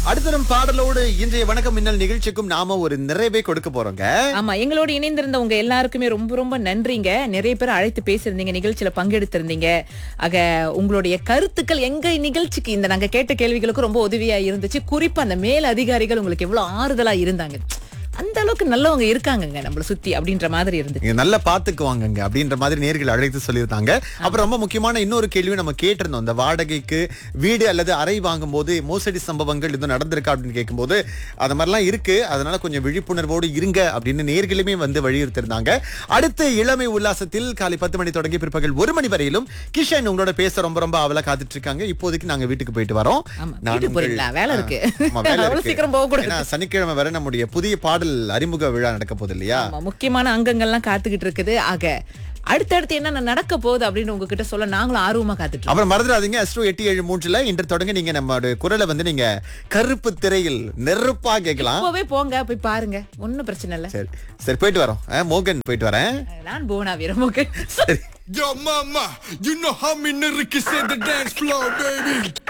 அடுத்தரும் பாடலோடு இன்றைய வணக்கம் மின்னல் நிகழ்ச்சிக்கும் நாம ஒரு நிறைவே கொடுக்க போறோங்க ஆமா எங்களோடு இணைந்திருந்த உங்க எல்லாருக்குமே ரொம்ப ரொம்ப நன்றிங்க நிறைய பேர் அழைத்து பேசியிருந்தீங்க நிகழ்ச்சியில பங்கெடுத்திருந்தீங்க ஆக உங்களுடைய கருத்துக்கள் எங்க நிகழ்ச்சிக்கு இந்த நாங்க கேட்ட கேள்விகளுக்கு ரொம்ப உதவியா இருந்துச்சு குறிப்பா அந்த மேல் அதிகாரிகள் உங்களுக்கு எவ்வளவு ஆறுதலா இருந்தாங்க அந்த அளவுக்கு நல்லவங்க இருக்காங்கங்க நம்மள சுத்தி அப்படின்ற மாதிரி இருந்து நீங்க நல்லா பாத்துக்குவாங்கங்க அப்படின்ற மாதிரி நேர்கள் அழைத்து சொல்லியிருந்தாங்க அப்புறம் ரொம்ப முக்கியமான இன்னொரு கேள்வி நம்ம கேட்டிருந்தோம் இந்த வாடகைக்கு வீடு அல்லது அறை வாங்கும் போது மோசடி சம்பவங்கள் இது நடந்திருக்கா அப்படின்னு கேட்கும்போது அது மாதிரிலாம் இருக்கு அதனால கொஞ்சம் விழிப்புணர்வோடு இருங்க அப்படின்னு நேர்களுமே வந்து வலியுறுத்திருந்தாங்க அடுத்த இளமை உல்லாசத்தில் காலை பத்து மணி தொடங்கி பிற்பகல் ஒரு மணி வரையிலும் கிஷன் உங்களோட பேச ரொம்ப ரொம்ப அவலா காத்துட்டு இருக்காங்க இப்போதைக்கு நாங்க வீட்டுக்கு போயிட்டு வரோம் ஆமா, நான் வீட்டுக்கு உங்கள்- போறீங்களா? வேலை இருக்கு. ஆமா, வேலை அவ்வளவு இருக்கு. சீக்கிரம் போகக்கூடாது. ஏன்னா, சனிக்கிழமை வரை நம்முடைய புதிய பாடல் அறிமுக விழா நடக்க போகுது இல்லையா ஆமா, முக்கியமான அங்கங்கள்லாம் காத்துக்கிட்டு இருக்குது ஆக அடுத்தடுத்து என்னென்ன நடக்க போகுது அப்படின்னு உங்ககிட்ட சொல்ல நாங்களும் ஆர்வமா காத்துட்டு இருக்கோம். அப்புறம் மறந்துடாதீங்க அஸ்ட்ரோ எட்டு ஏழு மூன்றுல இன்று தொடங்க நீங்க நம்மளுடைய குரலை வந்து நீங்க கருப்பு திரையில் நெருப்பா கேட்கலாம் இப்பவே போங்க போய் பாருங்க ஒண்ணும் பிரச்சனை இல்ல சரி சரி போயிட்டு வரோம் ஆ, மோகன் போயிட்டு வரேன் நான் போனா வீரமுக்கு சரி Yo, mama, you know how me nigga can set the dance floor, baby.